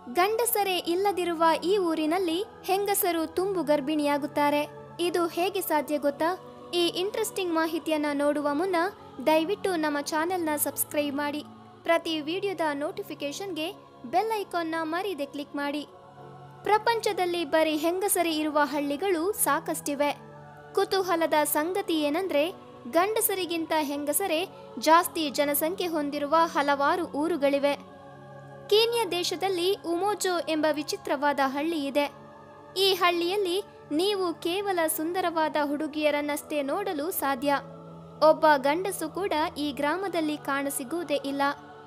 ಗಂಡಸರೇ ಇಲ್ಲದಿರುವ ಈ ಊರಿನಲ್ಲಿ ಹೆಂಗಸರು ತುಂಬು ಗರ್ಭಿಣಿಯಾಗುತ್ತಾರೆ ಇದು ಹೇಗೆ ಸಾಧ್ಯ ಗೊತ್ತಾ ಈ ಇಂಟ್ರೆಸ್ಟಿಂಗ್ ಮಾಹಿತಿಯನ್ನ ನೋಡುವ ಮುನ್ನ ದಯವಿಟ್ಟು ನಮ್ಮ ಚಾನೆಲ್ನ ಸಬ್ಸ್ಕ್ರೈಬ್ ಮಾಡಿ ಪ್ರತಿ ವಿಡಿಯೋದ ನೋಟಿಫಿಕೇಶನ್ಗೆ ಬೆಲ್ ಐಕಾನ್ನ ಮರೀದೆ ಕ್ಲಿಕ್ ಮಾಡಿ ಪ್ರಪಂಚದಲ್ಲಿ ಬರೀ ಹೆಂಗಸರೇ ಇರುವ ಹಳ್ಳಿಗಳು ಸಾಕಷ್ಟಿವೆ ಕುತೂಹಲದ ಸಂಗತಿ ಏನಂದ್ರೆ ಗಂಡಸರಿಗಿಂತ ಹೆಂಗಸರೇ ಜಾಸ್ತಿ ಜನಸಂಖ್ಯೆ ಹೊಂದಿರುವ ಹಲವಾರು ಊರುಗಳಿವೆ ಕೀನ್ಯಾ ದೇಶದಲ್ಲಿ ಉಮೋಜೋ ಎಂಬ ವಿಚಿತ್ರವಾದ ಹಳ್ಳಿ ಇದೆ ಈ ಹಳ್ಳಿಯಲ್ಲಿ ನೀವು ಕೇವಲ ಸುಂದರವಾದ ಹುಡುಗಿಯರನ್ನಷ್ಟೇ ನೋಡಲು ಸಾಧ್ಯ ಒಬ್ಬ ಗಂಡಸು ಕೂಡ ಈ ಗ್ರಾಮದಲ್ಲಿ ಕಾಣಸಿಗುವುದೇ ಇಲ್ಲ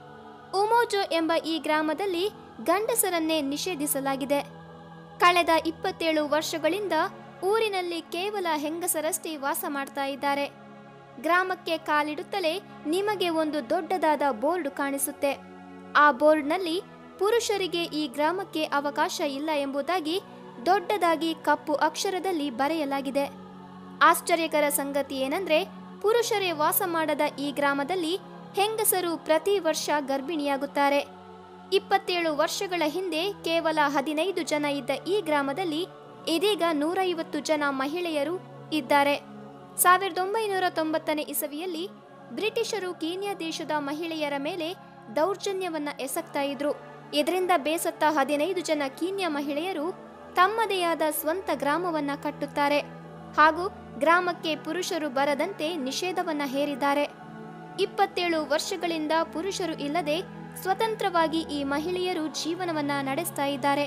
ಉಮೋಜೋ ಎಂಬ ಈ ಗ್ರಾಮದಲ್ಲಿ ಗಂಡಸರನ್ನೇ ನಿಷೇಧಿಸಲಾಗಿದೆ ಕಳೆದ ಇಪ್ಪತ್ತೇಳು ವರ್ಷಗಳಿಂದ ಊರಿನಲ್ಲಿ ಕೇವಲ ಹೆಂಗಸರಷ್ಟೇ ವಾಸ ಮಾಡ್ತಾ ಇದ್ದಾರೆ ಗ್ರಾಮಕ್ಕೆ ಕಾಲಿಡುತ್ತಲೇ ನಿಮಗೆ ಒಂದು ದೊಡ್ಡದಾದ ಬೋರ್ಡ್ ಕಾಣಿಸುತ್ತೆ ಆ ಬೋರ್ಡ್ನಲ್ಲಿ ಪುರುಷರಿಗೆ ಈ ಗ್ರಾಮಕ್ಕೆ ಅವಕಾಶ ಇಲ್ಲ ಎಂಬುದಾಗಿ ದೊಡ್ಡದಾಗಿ ಕಪ್ಪು ಅಕ್ಷರದಲ್ಲಿ ಬರೆಯಲಾಗಿದೆ ಆಶ್ಚರ್ಯಕರ ಸಂಗತಿ ಏನಂದ್ರೆ ಪುರುಷರೇ ವಾಸ ಮಾಡದ ಈ ಗ್ರಾಮದಲ್ಲಿ ಹೆಂಗಸರು ಪ್ರತಿ ವರ್ಷ ಗರ್ಭಿಣಿಯಾಗುತ್ತಾರೆ ಇಪ್ಪತ್ತೇಳು ವರ್ಷಗಳ ಹಿಂದೆ ಕೇವಲ ಹದಿನೈದು ಜನ ಇದ್ದ ಈ ಗ್ರಾಮದಲ್ಲಿ ಇದೀಗ ನೂರೈವತ್ತು ಜನ ಮಹಿಳೆಯರು ಇದ್ದಾರೆ ಸಾವಿರದ ಒಂಬೈನೂರ ತೊಂಬತ್ತನೇ ಇಸವಿಯಲ್ಲಿ ಬ್ರಿಟಿಷರು ಕೀನ್ಯಾ ದೇಶದ ಮಹಿಳೆಯರ ಮೇಲೆ ದೌರ್ಜನ್ಯವನ್ನ ಎಸಗ್ತಾ ಇದ್ರು ಇದರಿಂದ ಬೇಸತ್ತ ಹದಿನೈದು ಜನ ಕೀನ್ಯಾ ಮಹಿಳೆಯರು ತಮ್ಮದೇ ಆದ ಸ್ವಂತ ಗ್ರಾಮವನ್ನ ಕಟ್ಟುತ್ತಾರೆ ಹಾಗೂ ಗ್ರಾಮಕ್ಕೆ ಪುರುಷರು ಬರದಂತೆ ನಿಷೇಧವನ್ನ ಹೇರಿದ್ದಾರೆ ಇಪ್ಪತ್ತೇಳು ವರ್ಷಗಳಿಂದ ಪುರುಷರು ಇಲ್ಲದೆ ಸ್ವತಂತ್ರವಾಗಿ ಈ ಮಹಿಳೆಯರು ಜೀವನವನ್ನ ನಡೆಸ್ತಾ ಇದ್ದಾರೆ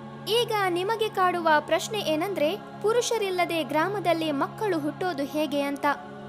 ಈಗ ನಿಮಗೆ ಕಾಡುವ ಪ್ರಶ್ನೆ ಏನಂದ್ರೆ ಪುರುಷರಿಲ್ಲದೆ ಗ್ರಾಮದಲ್ಲಿ ಮಕ್ಕಳು ಹುಟ್ಟೋದು ಹೇಗೆ ಅಂತ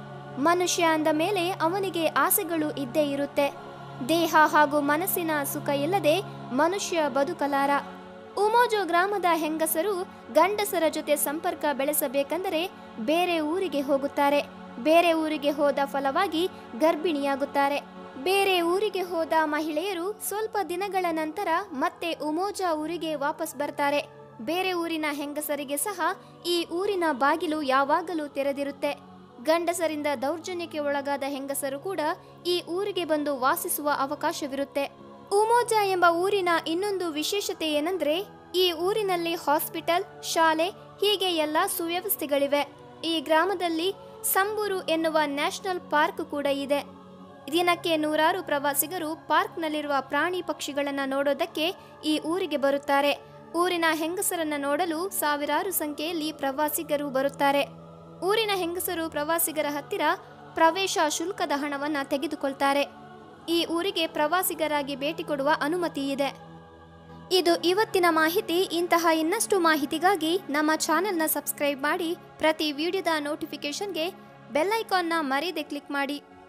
ಮನುಷ್ಯ ಅಂದ ಮೇಲೆ ಅವನಿಗೆ ಆಸೆಗಳು ಇದ್ದೇ ಇರುತ್ತೆ ದೇಹ ಹಾಗೂ ಮನಸ್ಸಿನ ಸುಖ ಇಲ್ಲದೆ ಮನುಷ್ಯ ಬದುಕಲಾರ ಉಮೋಜೋ ಗ್ರಾಮದ ಹೆಂಗಸರು ಗಂಡಸರ ಜೊತೆ ಸಂಪರ್ಕ ಬೆಳೆಸಬೇಕೆಂದರೆ ಬೇರೆ ಊರಿಗೆ ಹೋಗುತ್ತಾರೆ ಬೇರೆ ಊರಿಗೆ ಹೋದ ಫಲವಾಗಿ ಗರ್ಭಿಣಿಯಾಗುತ್ತಾರೆ ಬೇರೆ ಊರಿಗೆ ಹೋದ ಮಹಿಳೆಯರು ಸ್ವಲ್ಪ ದಿನಗಳ ನಂತರ ಮತ್ತೆ ಉಮೋಜಾ ಊರಿಗೆ ವಾಪಸ್ ಬರ್ತಾರೆ ಬೇರೆ ಊರಿನ ಹೆಂಗಸರಿಗೆ ಸಹ ಈ ಊರಿನ ಬಾಗಿಲು ಯಾವಾಗಲೂ ತೆರೆದಿರುತ್ತೆ ಗಂಡಸರಿಂದ ದೌರ್ಜನ್ಯಕ್ಕೆ ಒಳಗಾದ ಹೆಂಗಸರು ಕೂಡ ಈ ಊರಿಗೆ ಬಂದು ವಾಸಿಸುವ ಅವಕಾಶವಿರುತ್ತೆ ಉಮೋಜಾ ಎಂಬ ಊರಿನ ಇನ್ನೊಂದು ವಿಶೇಷತೆ ಏನಂದ್ರೆ ಈ ಊರಿನಲ್ಲಿ ಹಾಸ್ಪಿಟಲ್ ಶಾಲೆ ಹೀಗೆ ಎಲ್ಲ ಸುವ್ಯವಸ್ಥೆಗಳಿವೆ ಈ ಗ್ರಾಮದಲ್ಲಿ ಸಂಬೂರು ಎನ್ನುವ ನ್ಯಾಷನಲ್ ಪಾರ್ಕ್ ಕೂಡ ಇದೆ ದಿನಕ್ಕೆ ನೂರಾರು ಪ್ರವಾಸಿಗರು ಪಾರ್ಕ್ನಲ್ಲಿರುವ ಪ್ರಾಣಿ ಪಕ್ಷಿಗಳನ್ನ ನೋಡೋದಕ್ಕೆ ಈ ಊರಿಗೆ ಬರುತ್ತಾರೆ ಊರಿನ ಹೆಂಗಸರನ್ನ ನೋಡಲು ಸಾವಿರಾರು ಸಂಖ್ಯೆಯಲ್ಲಿ ಪ್ರವಾಸಿಗರು ಬರುತ್ತಾರೆ ಊರಿನ ಹೆಂಗಸರು ಪ್ರವಾಸಿಗರ ಹತ್ತಿರ ಪ್ರವೇಶ ಶುಲ್ಕದ ಹಣವನ್ನ ತೆಗೆದುಕೊಳ್ತಾರೆ ಈ ಊರಿಗೆ ಪ್ರವಾಸಿಗರಾಗಿ ಭೇಟಿ ಕೊಡುವ ಅನುಮತಿ ಇದೆ ಇದು ಇವತ್ತಿನ ಮಾಹಿತಿ ಇಂತಹ ಇನ್ನಷ್ಟು ಮಾಹಿತಿಗಾಗಿ ನಮ್ಮ ಚಾನೆಲ್ನ ಸಬ್ಸ್ಕ್ರೈಬ್ ಮಾಡಿ ಪ್ರತಿ ವಿಡಿಯೋದ ನೋಟಿಫಿಕೇಶನ್ಗೆ ಬೆಲ್ ಐಕಾನ್ನ ಮರೀದೆ ಕ್ಲಿಕ್ ಮಾಡಿ